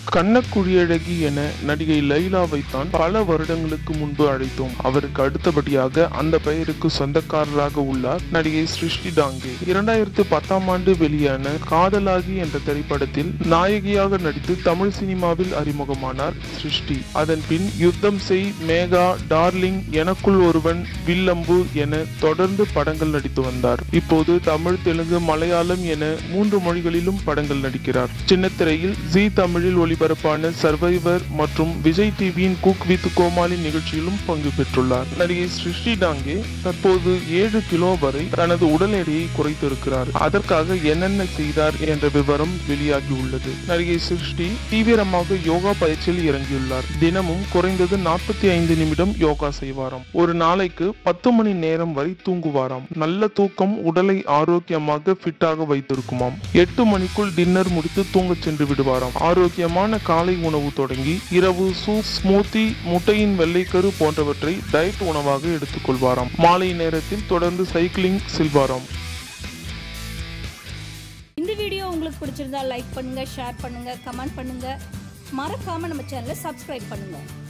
கண்ணக்குழியழகி என நடிகை லைலாவை தான் பல வருடங்களுக்கு முன்பு அழைத்தோம் அவருக்கு அடுத்தபடியாக அந்த பெயருக்கு சொந்தக்காரராக உள்ளார் நடிகை சிருஷ்டி டாங்கே இரண்டாயிரத்து பத்தாம் ஆண்டு வெளியான காதலாகி என்ற திரைப்படத்தில் நாயகியாக நடித்து தமிழ் சினிமாவில் அறிமுகமானார் சிருஷ்டி அதன் பின் யுத்தம் செய் மேகா டார்லிங் எனக்குள் ஒருவன் வில்லம்பு என தொடர்ந்து படங்கள் நடித்து வந்தார் இப்போது தமிழ் தெலுங்கு மலையாளம் என மூன்று மொழிகளிலும் படங்கள் நடிக்கிறார் சின்னத்திரையில் ஜி தமிழில் ஒளிபரப்பான சர்வைவர் மற்றும் விஜய் டிவியின் குக் வித் கோமாளி நிகழ்ச்சியிலும் பங்கு பெற்றுள்ளார் நடிகை சிருஷ்டி டாங்கே தற்போது ஏழு கிலோ வரை தனது உடல் எடையை குறைத்திருக்கிறார் அதற்காக என்னென்ன செய்தார் என்ற விவரம் வெளியாகி உள்ளது நடிகை சிருஷ்டி தீவிரமாக யோகா பயிற்சியில் இறங்கியுள்ளார் தினமும் குறைந்தது நாற்பத்தி ஐந்து நிமிடம் யோகா செய்வாராம் ஒரு நாளைக்கு பத்து மணி நேரம் வரை தூங்குவாராம் நல்ல தூக்கம் உடலை ஆரோக்கியமாக ஃபிட்டாக வைத்திருக்குமாம் எட்டு மணிக்குள் டின்னர் முடித்து தூங்கச் சென்று விடுவாராம் ஆரோக்கியமான காலை உணவு தொடங்கி இரவு சூப் ஸ்மூத்தி முட்டையின் வெள்ளைக்கரு போன்றவற்றை டயட் உணவாக எடுத்துக்கொள்வாராம் மாலை நேரத்தில் தொடர்ந்து சைக்கிளிங் செல்வாராம் இந்த வீடியோ உங்களுக்கு பிடிச்சிருந்தா லைக் பண்ணுங்க ஷேர் பண்ணுங்க கமெண்ட் பண்ணுங்க மறக்காம நம்ம சேனலை சப்ஸ்கிரைப் பண்ணுங்க